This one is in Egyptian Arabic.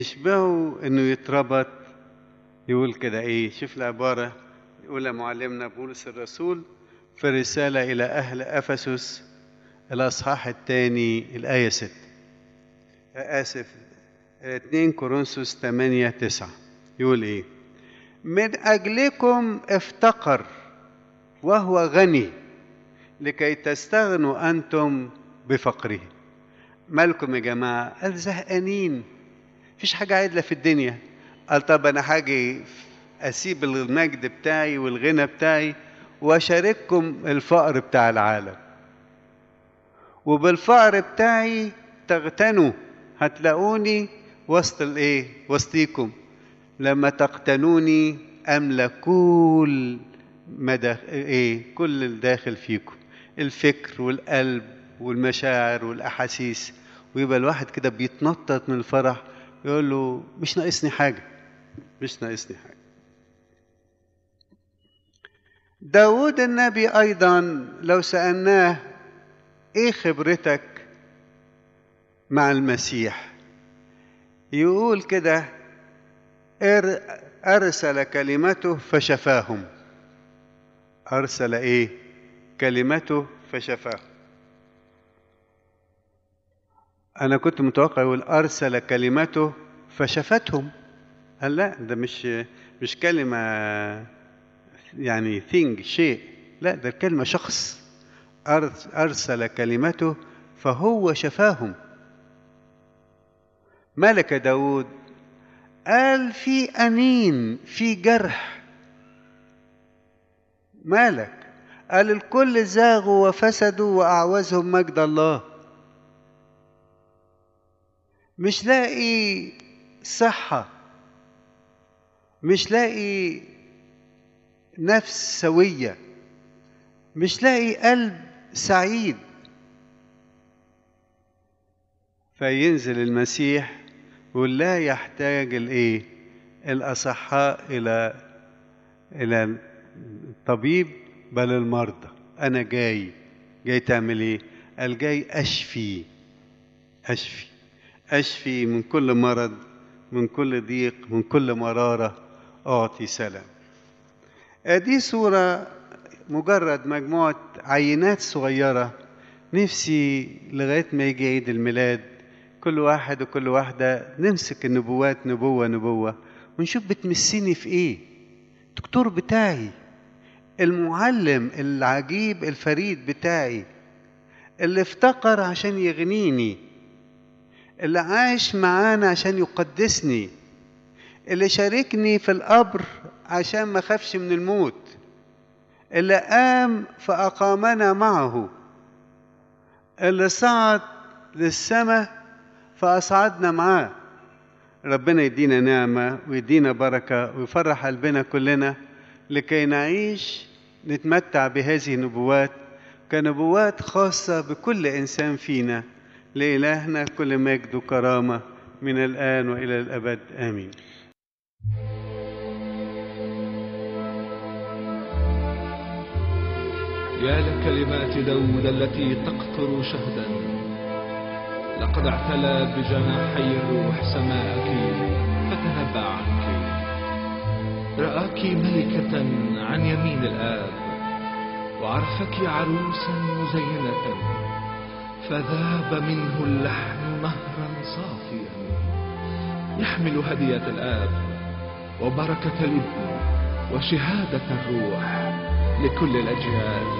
يشبهه انه يتربط يقول كده ايه شوف العبارة يقولها معلمنا بولس الرسول في الرسالة إلى أهل أفسس الأصحاح الثاني الآية 6 آسف 2 كورنثوس 8 9 يقول إيه من أجلكم افتقر وهو غني لكي تستغنوا أنتم بفقره مالكم يا جماعة قال زهقانين مفيش حاجة عدلة في الدنيا قال طب أنا حاجة أسيب المجد بتاعي والغنى بتاعي وأشارككم الفقر بتاع العالم وبالفقر بتاعي تغتنوا هتلاقوني وسط الايه وسطيكم لما تقتنوني املا كل مدى ايه كل الداخل فيكم الفكر والقلب والمشاعر والاحاسيس ويبقى الواحد كده بيتنطط من الفرح يقول له مش ناقصني حاجه مش ناقصني حاجه داود النبي ايضا لو سالناه ايه خبرتك مع المسيح يقول كده ارسل كلمته فشفاهم ارسل ايه كلمته فشفاهم انا كنت متوقع يقول ارسل كلمته فشفتهم قال لا ده مش مش كلمه يعني ثينج شيء لا ده الكلمه شخص ارسل كلمته فهو شفاهم ملك داود قال في أنين في جرح مالك قال الكل زاغوا وفسدوا وأعوزهم مجد الله مش لاقي صحة مش لاقي نفس سوية مش لاقي قلب سعيد فينزل المسيح ولا يحتاج الايه الاصحاء الى الى الطبيب بل المرضى انا جاي جاي تعمل ايه قال جاي اشفي اشفي اشفي من كل مرض من كل ضيق من كل مراره اعطي سلام دي صوره مجرد مجموعه عينات صغيره نفسي لغايه ما يجي عيد الميلاد كل واحد وكل واحدة نمسك النبوات نبوة نبوة ونشوف بتمسني في ايه الدكتور بتاعي المعلم العجيب الفريد بتاعي اللي افتقر عشان يغنيني اللي عاش معانا عشان يقدسني اللي شاركني في القبر عشان ما خافش من الموت اللي قام فأقامنا معه اللي صعد للسماء فأصعدنا معاه ربنا يدينا نعمة ويدينا بركة ويفرح قلبنا كلنا لكي نعيش نتمتع بهذه النبوات كنبوات خاصة بكل إنسان فينا لإلهنا كل مجد وكرامة من الآن وإلى الأبد آمين يا لكلمات داود التي تقطر شهدا لقد اعتلى بجناحي الروح سماءك فتنبأ عنك رآك ملكة عن يمين الآب وعرفك عروسا مزينة فذاب منه اللحن نهرا صافيا يحمل هدية الآب وبركة الابن وشهادة الروح لكل الأجيال